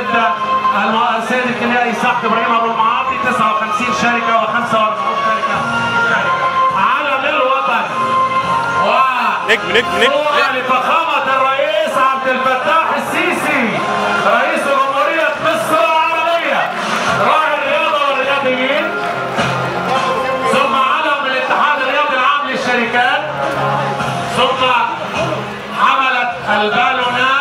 السيد الكيميائي سعد ابراهيم ابو المعاطي 59 شركه و45 شركه علم الوطن نجم نجم نجم و لفخامه الرئيس عبد الفتاح السيسي رئيس جمهوريه مصر العربيه راعي الرياضه والرياضيين ثم علم الاتحاد الرياضي العام للشركات ثم حملت البالونات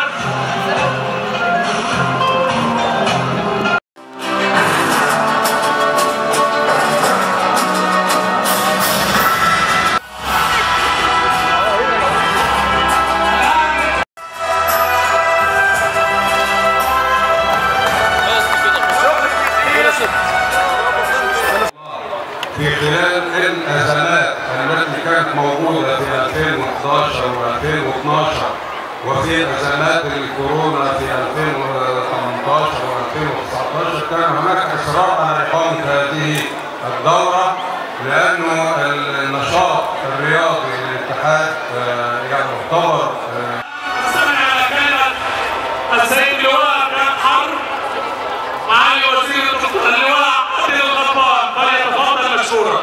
في خلال الازمات التي كانت موجوده في 2011 و2012 وفي ازمات الكورونا في 2018 و2019 كان هناك اصرار على اقامه هذه الدوره لانه النشاط الرياضي للاتحاد آه، يعني يعتبر آه، سمع على كلمة السيد لواء كان حرب معالي وزير اللواء عبد الغفار فليتفضل مشكورا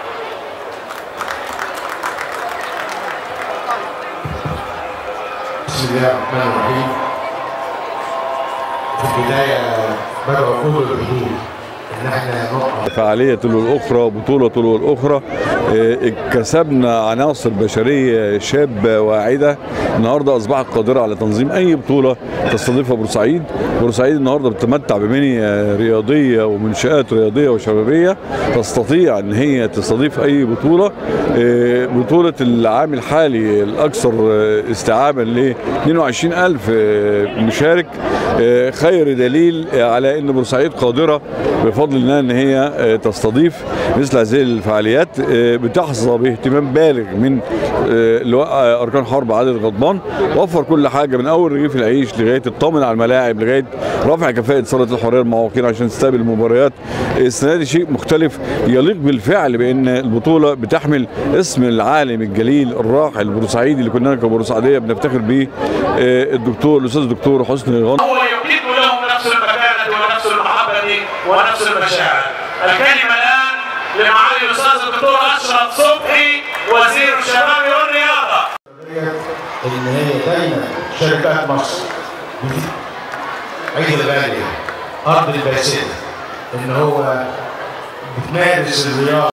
بسم الله الرحمن الرحيم في البداية بدأ كل الحدود إن احنا نقف فعالية تلو الأخرى بطولة تلو الأخرى آه، اكتسبنا عناصر بشرية شابة واعدة النهاردة أصبحت قادرة على تنظيم أي بطولة تستضيفها بورسعيد بورسعيد النهاردة بتتمتع ببنية رياضية ومنشآت رياضية وشبابية تستطيع أن هي تستضيف أي بطولة آه، بطولة العام الحالي الأكثر آه، استيعابا ل 22 ألف آه، مشارك آه، خير دليل على أن بورسعيد قادرة بفضل الله ان هي آه، تستضيف مثل هذه الفعاليات آه، بتحظى باهتمام بالغ من آه، لواء آه، اركان حرب عادل غضبان وفر كل حاجه من اول رغيف العيش لغايه الطمن على الملاعب لغايه رفع كفاءه صاله الحريه المعوقين عشان تستقبل المباريات السنه دي شيء مختلف يليق بالفعل بان البطوله بتحمل اسم العالم الجليل الراحل البورسعيدي اللي كنا كبورسعيديه بنفتخر بيه آه، الدكتور الاستاذ الدكتور حسني غنى هو يمكن لهم نفس المكانة ونفس المحبة ونفس المشاعر الكلمة الآن لمعالي الأستاذ الدكتور أشرف صبحي وزير الشباب والرياضة إن هي دايما شركات مصر عيد الغالية أرض الباسلة إن هو بتمارس الرياضة